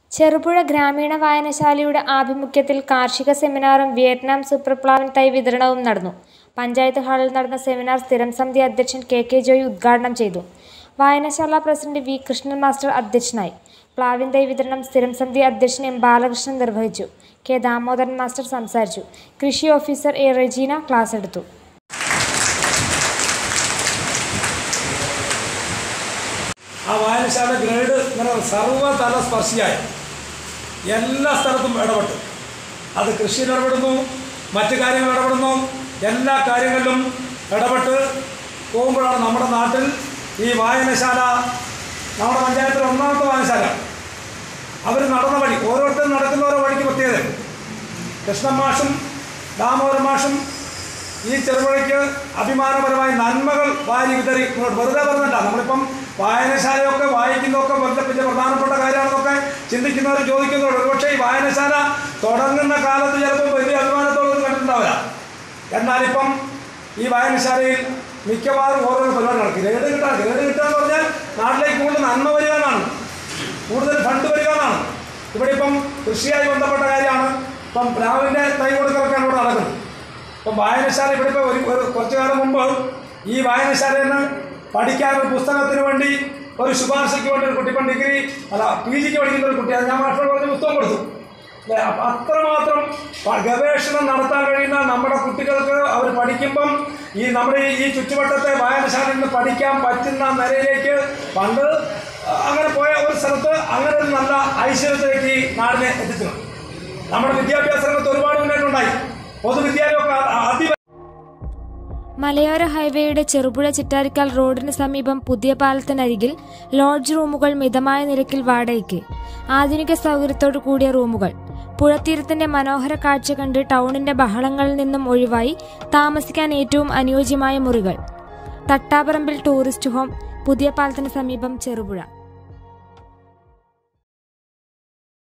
ചെറുപുഴ ഗ്രാമീണ വായനശാലയുടെ ആഭിമുഖ്യത്തിൽ കാർഷിക സെമിനാറും വിയറ്റ്നാം സൂപ്പർപ്ലാവൻ തൈ വിതരണവും നടന്നു പഞ്ചായത്ത് ഹാളിൽ നടന്ന സെമിനാർ സ്ഥിരം സമിതി അധ്യക്ഷൻ കെ കെ ജോയി ഉദ്ഘാടനം ചെയ്തു വായനശാല പ്രസിഡന്റ് വി കൃഷ്ണൻ മാസ്റ്റർ അധ്യക്ഷനായി പ്ലാവിൻ തൈ വിതരണം സ്ഥിരം സമിതി അധ്യക്ഷൻ എം ബാലകൃഷ്ണൻ നിർവഹിച്ചു കെ ദാമോദരൻ മാസ്റ്റർ സംസാരിച്ചു കൃഷി ഓഫീസർ എ റെജീന ക്ലാസ് എടുത്തു ആ വായനശാല ഗ്രേഡ് ഇങ്ങനെ സർവ്വതല സ്പർശിയായി എല്ലാ സ്ഥലത്തും ഇടപെട്ടു അത് കൃഷിയിൽ ഇടപെടുന്നു മറ്റു കാര്യങ്ങൾ ഇടപെടുന്നു എല്ലാ കാര്യങ്ങളിലും ഇടപെട്ട് പോകുമ്പോഴാണ് നമ്മുടെ നാട്ടിൽ ഈ വായനശാല നമ്മുടെ പഞ്ചായത്തിൽ ഒന്നാമത്തെ വായനശാല അവർ നടന്ന വഴി ഓരോരുത്തരും നടക്കുന്ന ഓരോ വഴിക്ക് പ്രത്യേകത കൃഷ്ണൻ മാഷും ദാമോദരൻ മാഷും ഈ ചെറുപുഴയ്ക്ക് അഭിമാനപരമായി നന്മകൾ വാരി വിതറി ഇങ്ങോട്ട് വെറുതെ പറഞ്ഞല്ല നമ്മളിപ്പം വായനശാലയൊക്കെ വായിക്കുന്നതൊക്കെ വലിയ വലിയ പ്രധാനപ്പെട്ട കാര്യമാണെന്നൊക്കെ ചിന്തിക്കുന്നവർ ചോദിക്കുന്നവർ ഒരുപക്ഷെ ഈ വായനശാല തുടങ്ങുന്ന കാലത്ത് ചിലപ്പോൾ വലിയ അഭിമാനത്തോടൊന്നും കണ്ടിട്ടുണ്ടാവില്ല എന്നാലിപ്പം ഈ വായനശാലയിൽ മിക്കവാറും ഓരോ പരിപാടി നടക്കും ഗ്രേഡ് കിട്ടാൻ ഗ്രേഡ് കിട്ടുക എന്ന് പറഞ്ഞാൽ നാട്ടിലേക്ക് കൂടുതൽ നന്മ വരിക എന്നാണ് കൂടുതൽ ഫണ്ട് വരിക എന്നാണ് ഇവിടെ ഇപ്പം കൃഷിയായി ബന്ധപ്പെട്ട കാര്യമാണ് ഇപ്പം പ്ലാവിൻ്റെ തൈ കൊടുക്കലൊക്കെയാണ് ഇവിടെ നടക്കുന്നത് ഇപ്പം വായനശാല ഇവിടെ ഇപ്പോൾ ഒരു ഒരു കുറച്ച് കാലം മുമ്പ് ഈ വായനശാലയിൽ നിന്ന് പഠിക്കാൻ ഒരു പുസ്തകത്തിന് വേണ്ടി ഒരു ശുപാർശയ്ക്ക് വേണ്ടി ഒരു കുട്ടി ഇപ്പം ഡിഗ്രി അല്ല പി ജിക്ക് പഠിക്കുന്ന ഒരു കുട്ടി അത് ഞാൻ മാഷോട് പറഞ്ഞ് പുസ്തകം കൊടുത്തു അല്ലേ അപ്പം അത്രമാത്രം പ- ഗവേഷണം നടത്താൻ കഴിയുന്ന നമ്മുടെ കുട്ടികൾക്ക് അവർ പഠിക്കുമ്പം ഈ നമ്മുടെ ഈ- ഈ ചുറ്റുവട്ടത്തെ വായനശാലയിൽ നിന്ന് പഠിക്കാൻ പറ്റുന്ന നിലയിലേക്ക് പണ്ട് അങ്ങനെ പോയ ഒരു സ്ഥലത്ത് അങ്ങനെ ഒരു നല്ല ഐശ്വര്യത്തിലേക്ക് ഈ നാടിനെ എത്തിച്ചിട്ടുണ്ട് നമ്മുടെ വിദ്യാഭ്യാസ രംഗത്ത് ഒരുപാട് മുന്നേറ്റം ഉണ്ടായി പൊതുവിദ്യാലയമൊക്കെ അ- അതി മലയോര ഹൈവേയുടെ ചെറുപുഴ ചിറ്റാരിക്കാൽ റോഡിന് സമീപം പുതിയ പാലത്തിനരികിൽ ലോഡ്ജ് റൂമുകൾ മിതമായ നിരക്കിൽ വാടകയ്ക്ക് ആധുനിക സൗകര്യത്തോടു കൂടിയ റൂമുകൾ പുഴത്തീരത്തിന്റെ മനോഹര കാഴ്ച കണ്ട് ടൗണിന്റെ ബഹളങ്ങളിൽ നിന്നും ഒഴിവായി താമസിക്കാൻ ഏറ്റവും അനുയോജ്യമായ മുറികൾ തട്ടാപറമ്പിൽ ടൂറിസ്റ്റ് ഹോം പുതിയ പാലത്തിന് സമീപം ചെറുപുഴ